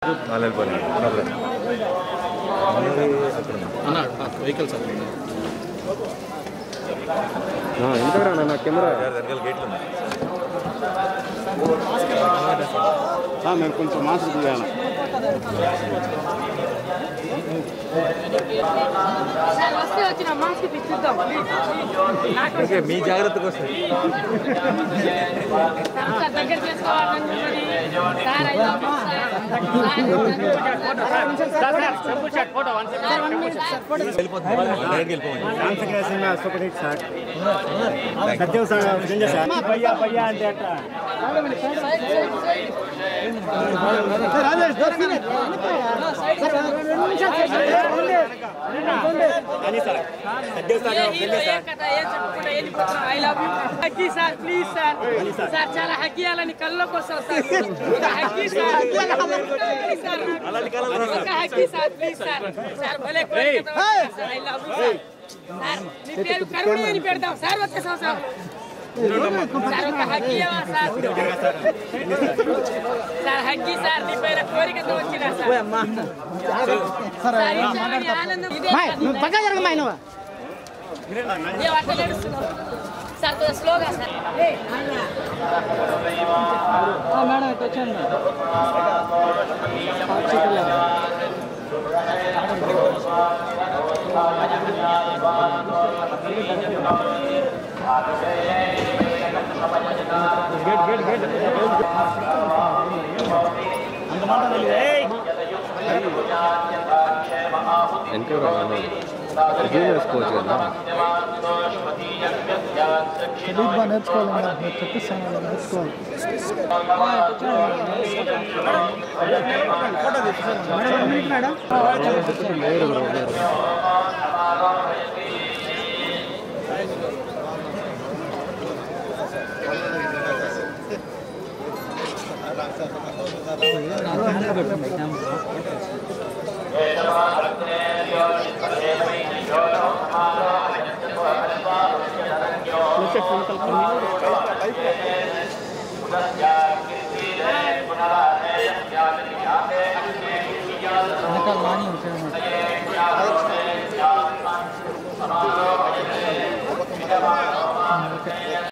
నాలుగు అన్న వెహికల్స్ అన్న ఎంతరా నా కెమెరా వెనకాల గేట్లు ఉన్నాయి మేము కొంచెం మాస్క్ తీయాలి సార్ వస్తే వచ్చిన మాస్క్ పిచ్చుద్దాం ఓకే మీ జాగ్రత్తకు వస్తాయి సార్ దగ్గర చేసుకోవాలని ఉన్నది. Sir I love you, sir. వెళ్ళిపోతుంది డైరెక్ట్ వెళ్ళిపోవాలి super hit sir Satyam sir sir పయ్యా పయ్యా అంటే అట్ట ఏ హీరో ఏ కథ ఏ చెప్పుకుంటా వెళ్ళిపోతున్నాం ఐ లవ్ యూ హక్కీ సార్ ప్లీజ్ సార్ సార్ చాలా హక్కీయాలని కళ్ళలోకి వస్తాం సార్ ఒక హక్కీ సార్ ప్లీజ్ సార్ ఒక హక్కీ సార్ ప్లీజ్ సార్ సార్ భలే కోరిక sir I love you sir sir మీ పేరు కరుణి అని పెడదాం సార్ వచ్చేసాం సార్ సార్ ఒక హక్కీ ఇవ్వవా సార్ సార్ హక్కీ సార్ నీ పైన కోరికతో వచ్చినా సార్ సార్ ఇచ్చారని ఆనందం ఇదే సార్. ఏ వార్త నడుస్తున్నావు? సార్ కొద్దిగా స్లోగా సార్ ఎంతరా జూమ్ వేసుకోవచ్చు కదా బాగా నేర్చుకోవాలి మీరు చెప్పిస్తాను అలా నేర్చుకోవాలి వెనకాల నాని ఉంటాడు